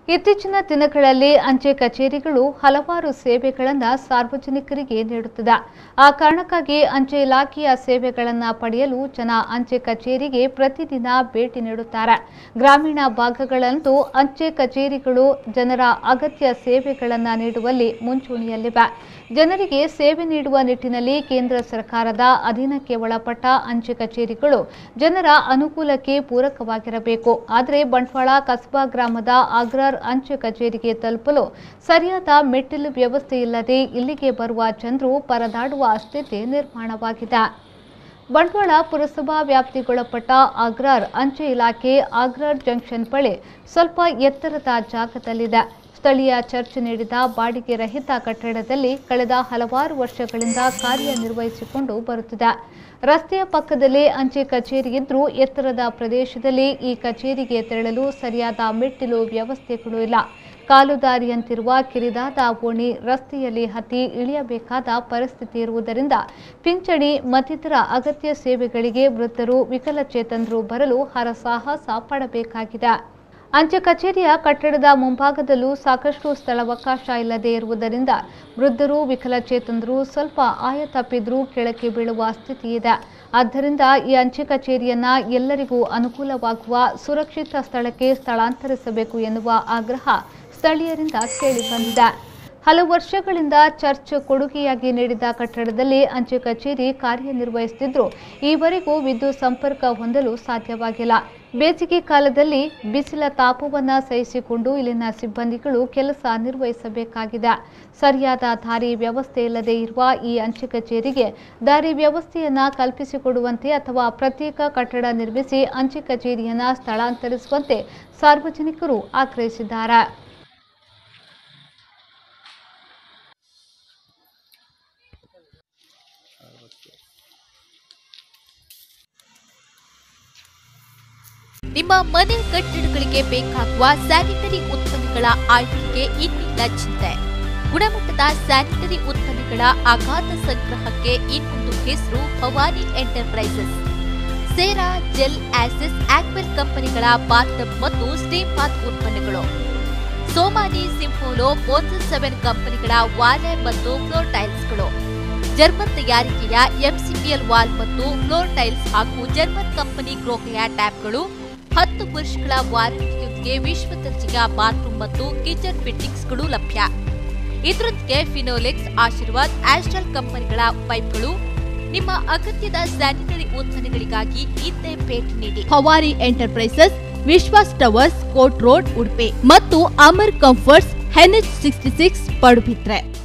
ಇತ್ತೀಚಿನ ದಿನಗಳಲ್ಲಿ ಅಂಚೆ ಕಚೇರಿಗಳು ಹಲವಾರು ಸೇವೆಗಳನ್ನು ಸಾರ್ವಜನಿಕರಿಗೆ ನೀಡುತ್ತಿದೆ ಆ ಕಾರಣಕ್ಕಾಗಿ ಅಂಚೆ ಇಲಾಖೆಯ ಸೇವೆಗಳನ್ನು ಪಡೆಯಲು ಜನ ಅಂಚೆ ಕಚೇರಿಗೆ ಪ್ರತಿದಿನ ಭೇಟಿ ನೀಡುತ್ತಾರೆ ಗ್ರಾಮೀಣ ಭಾಗಗಳಂತೂ ಅಂಚೆ ಕಚೇರಿಗಳು ಜನರ ಅಗತ್ಯ ಸೇವೆಗಳನ್ನು ನೀಡುವಲ್ಲಿ ಮುಂಚೂಣಿಯಲ್ಲಿವೆ ಜನರಿಗೆ ಸೇವೆ ನೀಡುವ ನಿಟ್ಟಿನಲ್ಲಿ ಕೇಂದ್ರ ಸರ್ಕಾರದ ಅಧೀನಕ್ಕೆ ಒಳಪಟ್ಟ ಅಂಚೆ ಕಚೇರಿಗಳು ಜನರ ಅನುಕೂಲಕ್ಕೆ ಪೂರಕವಾಗಿರಬೇಕು ಆದರೆ ಬಂಟ್ವಾಳ ಕಸ್ಬಾ ಗ್ರಾಮದ ಅಗ್ರಾರ್ ಅಂಚೆ ಕಚೇರಿಗೆ ತಲುಪಲು ಸರಿಯಾದ ಮೆಟ್ಟಿಲು ವ್ಯವಸ್ಥೆ ಇಲ್ಲದೆ ಇಲ್ಲಿಗೆ ಬರುವ ಜನರು ಪರದಾಡುವ ಸ್ಥಿತಿ ನಿರ್ಮಾಣವಾಗಿದೆ ಬಂಟ್ವಾಳ ಪುರಸಭಾ ವ್ಯಾಪ್ತಿಗೊಳಪಟ್ಟ ಅಗ್ರಾರ್ ಅಂಚೆ ಇಲಾಖೆ ಅಗ್ರಾರ್ ಜಂಕ್ಷನ್ ಬಳಿ ಸ್ವಲ್ಪ ಎತ್ತರದ ಜಾಗದಲ್ಲಿದೆ ಸ್ಥಳೀಯ ಚರ್ಚ್ ನೀಡಿದ ಬಾಡಿಗೆ ರಹಿತ ಕಟ್ಟಡದಲ್ಲಿ ಕಳೆದ ಹಲವಾರು ವರ್ಷಗಳಿಂದ ಕಾರ್ಯನಿರ್ವಹಿಸಿಕೊಂಡು ಬರುತ್ತಿದೆ ರಸ್ತೆಯ ಪಕ್ಕದಲ್ಲಿ ಅಂಚೆ ಕಚೇರಿ ಇದ್ರೂ ಎತ್ತರದ ಪ್ರದೇಶದಲ್ಲಿ ಈ ಕಚೇರಿಗೆ ತೆರಳಲು ಸರಿಯಾದ ಮೆಟ್ಟಿಲು ವ್ಯವಸ್ಥೆಗಳು ಇಲ್ಲ ಕಾಲುದಾರಿಯಂತಿರುವ ಕಿರಿದಾದ ಓಣಿ ರಸ್ತೆಯಲ್ಲಿ ಹತ್ತಿ ಇಳಿಯಬೇಕಾದ ಪರಿಸ್ಥಿತಿ ಇರುವುದರಿಂದ ಪಿಂಚಣಿ ಮತ್ತಿತರ ಅಗತ್ಯ ಸೇವೆಗಳಿಗೆ ವೃದ್ಧರು ವಿಕಲಚೇತನರು ಬರಲು ಹರಸಾಹಸ ಪಡಬೇಕಾಗಿದೆ ಅಂಚೆ ಕಚೇರಿಯ ಕಟ್ಟಡದ ಮುಂಭಾಗದಲ್ಲೂ ಸಾಕಷ್ಟು ಸ್ಥಳಾವಕಾಶ ಇಲ್ಲದೆ ಇರುವುದರಿಂದ ವೃದ್ಧರು ವಿಕಲಚೇತನರು ಸ್ವಲ್ಪ ಆಯ ತಪ್ಪಿದ್ರೂ ಕೆಳಕ್ಕೆ ಬೀಳುವ ಸ್ಥಿತಿ ಇದೆ ಆದ್ದರಿಂದ ಈ ಅಂಚೆ ಕಚೇರಿಯನ್ನ ಎಲ್ಲರಿಗೂ ಅನುಕೂಲವಾಗುವ ಸುರಕ್ಷಿತ ಸ್ಥಳಕ್ಕೆ ಸ್ಥಳಾಂತರಿಸಬೇಕು ಎನ್ನುವ ಆಗ್ರಹ ಸ್ಥಳೀಯರಿಂದ ಕೇಳಿಬಂದಿದೆ ಹಲವು ವರ್ಷಗಳಿಂದ ಚರ್ಚ್ ಕೊಡುಗೆಯಾಗಿ ನೀಡಿದ ಕಟ್ಟಡದಲ್ಲಿ ಅಂಚೆ ಕಚೇರಿ ಕಾರ್ಯನಿರ್ವಹಿಸುತ್ತಿದ್ದರೂ ಈವರೆಗೂ ವಿದ್ಯುತ್ ಸಂಪರ್ಕ ಹೊಂದಲು ಸಾಧ್ಯವಾಗಿಲ್ಲ ಬೇಸಿಗೆ ಕಾಲದಲ್ಲಿ ಬಿಸಿಲ ತಾಪವನ್ನು ಸಹಿಸಿಕೊಂಡು ಇಲ್ಲಿನ ಸಿಬ್ಬಂದಿಗಳು ಕೆಲಸ ನಿರ್ವಹಿಸಬೇಕಾಗಿದೆ ಸರಿಯಾದ ದಾರಿ ವ್ಯವಸ್ಥೆ ಇಲ್ಲದೆ ಇರುವ ಈ ಅಂಚೆ ಕಚೇರಿಗೆ ದಾರಿ ವ್ಯವಸ್ಥೆಯನ್ನ ಕಲ್ಪಿಸಿಕೊಡುವಂತೆ ಅಥವಾ ಪ್ರತ್ಯೇಕ ಕಟ್ಟಡ ನಿರ್ಮಿಸಿ ಅಂಚೆ ಕಚೇರಿಯನ್ನ ಸ್ಥಳಾಂತರಿಸುವಂತೆ ಸಾರ್ವಜನಿಕರು ಆಗ್ರಹಿಸಿದ್ದಾರೆ ನಿಮ್ಮ ಮನೆ ಕಟ್ಟಡಗಳಿಗೆ ಬೇಕಾಗುವ ಸ್ಯಾನಿಟರಿ ಉತ್ಪನ್ನಗಳ ಆಯ್ಕೆಗೆ ಇನ್ನಿಲ್ಲ ಚಿಂತೆ ಗುಣಮಟ್ಟದ ಸ್ಯಾನಿಟರಿ ಉತ್ಪನ್ನಗಳ ಅಗಾಧ ಸಂಗ್ರಹಕ್ಕೆ ಇನ್ನೊಂದು ಹೆಸರು ಭವಾನಿ ಎಂಟರ್ಪ್ರೈಸಸ್ ಸೇರಾ ಜೆಲ್ ಆಸಿಸ್ ಆಕ್ವೆಲ್ ಕಂಪನಿಗಳ ಬಾತ್ಟಬ್ ಮತ್ತು ಸ್ಟೀಮ್ ಬಾತ್ ಉತ್ಪನ್ನಗಳು ಸೋಮಾನಿ ಸಿಂಫೋಲೋ ಮೋಸಸ್ ಸೆವೆನ್ ಕಂಪನಿಗಳ ವಾಲೆ ಮತ್ತು ಫ್ಲೋರ್ ಟೈಲ್ಸ್ಗಳು ಜರ್ಮನ್ ತಯಾರಿಕೆಯ ಎಂಸಿಪಿಎಲ್ ವಾಲ್ ಮತ್ತು ಫ್ಲೋರ್ ಟೈಲ್ಸ್ ಹಾಗೂ ಜರ್ಮನ್ ಕಂಪನಿ ಗ್ರೋಹೆಯ ಟ್ಯಾಬ್ಗಳು ಹತ್ತು ವರ್ಷಗಳ ವಾರಂಟಿಯೊಂದಿಗೆ ವಿಶ್ವ ದರ್ಜೆಯ ಬಾತ್ರೂಮ್ ಮತ್ತು ಕಿಚನ್ ಫಿಟ್ಟಿಂಗ್ಸ್ಗಳು ಲಭ್ಯ ಇದರೊಂದಿಗೆ ಫಿನೋಲೆಕ್ಸ್ ಆಶೀರ್ವಾದ್ ಆಸ್ಟ್ರಲ್ ಕಂಪನಿಗಳ ಪೈಪ್ಗಳು ನಿಮ್ಮ ಅಗತ್ಯದ ಸ್ಯಾನಿಟರಿ ಉತ್ಪನ್ನಗಳಿಗಾಗಿ ಇದ್ದೇ ಭೇಟಿ ನೀಡಿ ಹವಾರಿ enterprises Vishwas towers court road Udupi ಮತ್ತು Amar comforts NH sixty six Padubidri